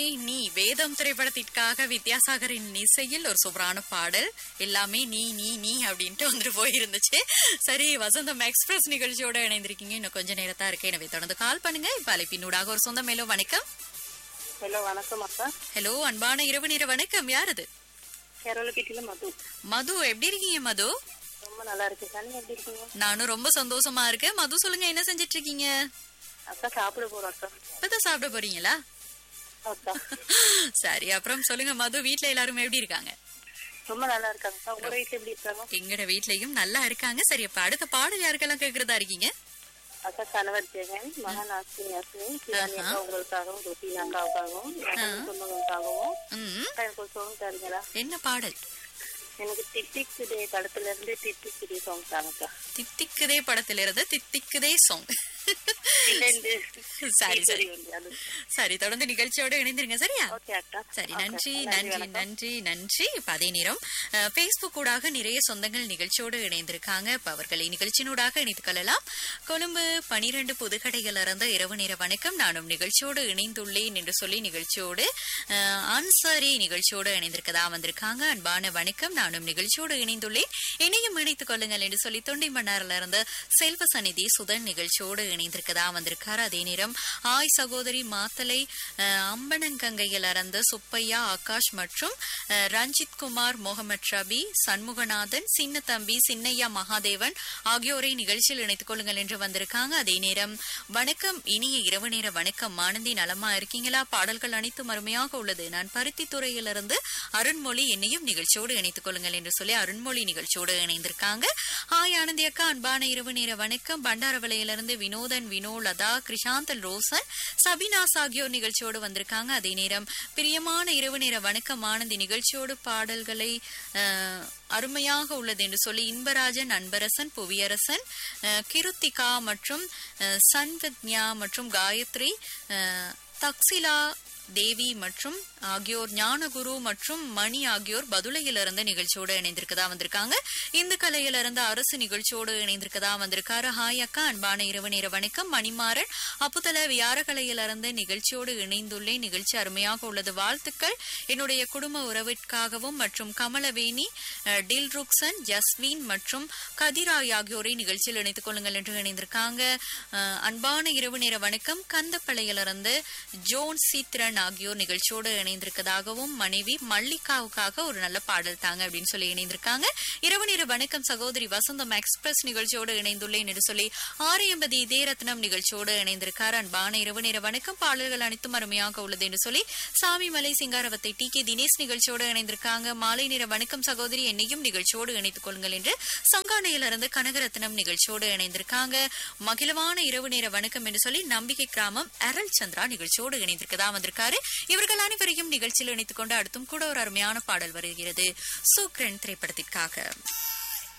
நீ வேதம் திரைப்படத்திற்காக வித்யாசாகரின் இசையில் ஒரு சூப்பரான பாடல் எல்லாமே நீ நீ நீ அப்படின்ட்டு வந்துட்டு போயிருந்துச்சு சரி வசந்தம் எக்ஸ்பிரஸ் நிகழ்ச்சியோட இணைந்திருக்கீங்க இன்னும் கொஞ்ச நேரத்தா இருக்கு எனவே தொடர்ந்து கால் பண்ணுங்க இப்ப அழைப்பினூடாக ஒரு சொந்த மேலோ வணக்கம் ஹலோ வணக்கம் அக்கா ஹலோ அன்பான இரவு நேர வணக்கம் யார் அது கேரளப்பேட்டில மது மது எப்படி இருக்கீங்க மது ரொம்ப நல்லா இருக்கு சார் நீங்க எப்படி இருக்கீங்க நானும் ரொம்ப சந்தோஷமா இருக்கேன் மது சொல்லுங்க என்ன செஞ்சிட்டு இருக்கீங்க அக்கா சாப்பிட போறோம் அக்கா இப்பதான் சாப்பிட போறீங்களா அக்கா சரி அப்புறம் சொல்லுங்க மது வீட்ல எல்லாரும் எப்படி இருக்காங்க ரொம்ப நல்லா இருக்காங்க அக்கா உங்க வீட்டுல எப்படி இருக்காங்க எங்கட வீட்லயும் நல்லா இருக்காங்க சரி அப்ப அடுத்த பாடல் யாருக்கெல்லாம் கேக்குறதா இருக்கீங்க அக்கா கணவர் ஜெகன் மகன் அஸ்வினி அஸ்வினி சிவானி அக்கா உங்களுக்காகவும் ருபீனா அக்காவுக்காகவும் எனக்கு சொந்தங்களுக்காகவும் ம் அக்கா, எனக்கு ஒரு சாங் தருங்களா என்ன பாடல் எனக்கு டிட்டிக் டே படத்துல இருந்து டிட்டிக் டே சாங் தாங்கக்கா தித்திக்குதே படத்துல இருந்து தித்திக்குதே சாங் ரெண்டு சரி சரி வந்து அது சரி தொடர்ந்து நிகழ்ச்சியோட இணைந்திருங்க சரியா ஓகே அக்கா சரி Okay, நன்றி அக்கா. நன்றி வணக்கம். நன்றி நன்றி இப்ப அதே நேரம் பேஸ்புக் ஊடாக நிறைய சொந்தங்கள் நிகழ்ச்சியோடு இணைந்திருக்காங்க இப்ப அவர்களை நிகழ்ச்சியினூடாக இணைத்துக் கொள்ளலாம் கொழும்பு பனிரெண்டு புதுக்கடைகள் இருந்து இரவு நேர வணக்கம் நானும் நிகழ்ச்சியோடு இணைந்துள்ளேன் என்று சொல்லி நிகழ்ச்சியோடு அஹ், அன்சாரி நிகழ்ச்சியோடு இணைந்திருக்கதா வந்திருக்காங்க அன்பான வணக்கம் நானும் நிகழ்ச்சியோடு இணைந்துள்ளேன் இணையும் இணைத்துக் கொள்ளுங்கள் என்று சொல்லி தொண்டை மன்னாரில் இருந்து செல்வ சநிதி சுதன் நிகழ்ச்சியோடு இணைந்திருக்கதா வந்திருக்காரு அதே நேரம் ஆய் சகோதரி மாத்தலை அஹ், அம்பனங்கங்கையில் இருந்து சுப்பையா ஆகாஷ் மற்றும் அஹ், ரஞ்சித் குமார் முகமது ரபி சண்முகநாதன் சின்ன தம்பி சின்னையா மகாதேவன் ஆகியோரை நிகழ்ச்சியில் இணைத்துக் கொள்ளுங்கள் என்று வந்திருக்காங்க அதே நேரம் வணக்கம் இனிய இரவு நேர வணக்கம் ஆனந்தி நலமா இருக்கீங்களா பாடல்கள் அனைத்தும் அருமையாக உள்ளது நான் பருத்தி துறையிலிருந்து அருண்மொழி என்னையும் நிகழ்ச்சியோடு இணைத்துக் கொள்ளுங்கள் என்று சொல்லி அருண்மொழி நிகழ்ச்சியோடு இணைந்திருக்காங்க ஹாய் ஆனந்தி அக்கா அன்பான இரவு நேர வணக்கம் பண்டாரவளையிலிருந்து வினோதன் வினோலதா கிருஷாந்தல் ரோசன் சபினாஸ் ஆகியோர் நிகழ்ச்சியோடு வந்திருக்காங்க அதே நேரம் பிரியமான இரவு நேர வணக்கம் ஆனந்தி நிகழ்ச்சியோடு பாடல்களை அஹ், அருமையாக உள்ளது என்று சொல்லி இன்பராஜன் அன்பரசன் புவியரசன் அஹ், கிருத்திகா மற்றும் அஹ், சன்வித்யா மற்றும் காயத்ரி அஹ், தக்சிலா தேவி மற்றும் ஆகியோர் ஞானகுரு மற்றும் மணி ஆகியோர் பதுளையிலிருந்து நிகழ்ச்சியோடு இணைந்திருக்கதா வந்திருக்காங்க இந்து கலையிலிருந்து அரசு நிகழ்ச்சியோடு இணைந்திருக்கதா வந்திருக்காரு ஹாய் அக்கா அன்பான இரவு நேர வணக்கம் மணிமாறன் அப்புதல வியாரகலையிலிருந்து நிகழ்ச்சியோடு இணைந்துள்ளேன் நிகழ்ச்சி அருமையாக உள்ளது வாழ்த்துக்கள் என்னுடைய குடும்ப உறவிற்காகவும் மற்றும் கமலவேணி அஹ், டில்ருக்சன் ஜஸ்வின் மற்றும் கதிராய் ஆகியோரை நிகழ்ச்சியில் இணைத்துக் கொள்ளுங்கள் என்று இணைந்திருக்காங்க அஹ், அன்பான இரவு நேர வணக்கம் கந்தப்பளையிலிருந்து ஜோன் சீத்ரன் ஆகியோர் நிகழ்ச்சியோடு இணைந்திருக்கதாகவும் மனைவி மல்லிகாவுக்காக ஒரு நல்ல பாடல் தாங்க அப்படின்னு சொல்லி இணைந்திருக்காங்க இரவு நேர வணக்கம் சகோதரி வசந்தம் எக்ஸ்பிரஸ் நிகழ்ச்சியோடு இணைந்துள்ளேன் என்று சொல்லி ஆறு எண்பது இதே ரத்னம் நிகழ்ச்சியோடு இணைந்திருக்கார் அன்பான இரவு நேர வணக்கம் பாடல்கள் அனைத்தும் அருமையாக உள்ளது என்று சொல்லி சாமி மலை சிங்காரவத்தை டி கே தினேஷ் நிகழ்ச்சியோடு இணைந்திருக்காங்க மாலை நேர வணக்கம் சகோதரி என்னையும் நிகழ்ச்சியோடு இணைத்துக் கொள்ளுங்கள் என்று சங்கானையிலிருந்து கனகரத்னம் நிகழ்ச்சியோடு இணைந்திருக்காங்க மகிழவான இரவு நேர வணக்கம் என்று சொல்லி நம்பிக்கை கிராமம் அருள் சந்திரா நிகழ்ச்சியோடு இணைந்திருக்கதா வந்திருக்காரு இவர்கள் அனைவரையும் நிகழ்ச்சியில் இணைத்துக் கொண்டு அடுத்தும் கூட ஒரு அருமையான பாடல் வருகிறது சூக்ரன் திரைப்படத்திற்காக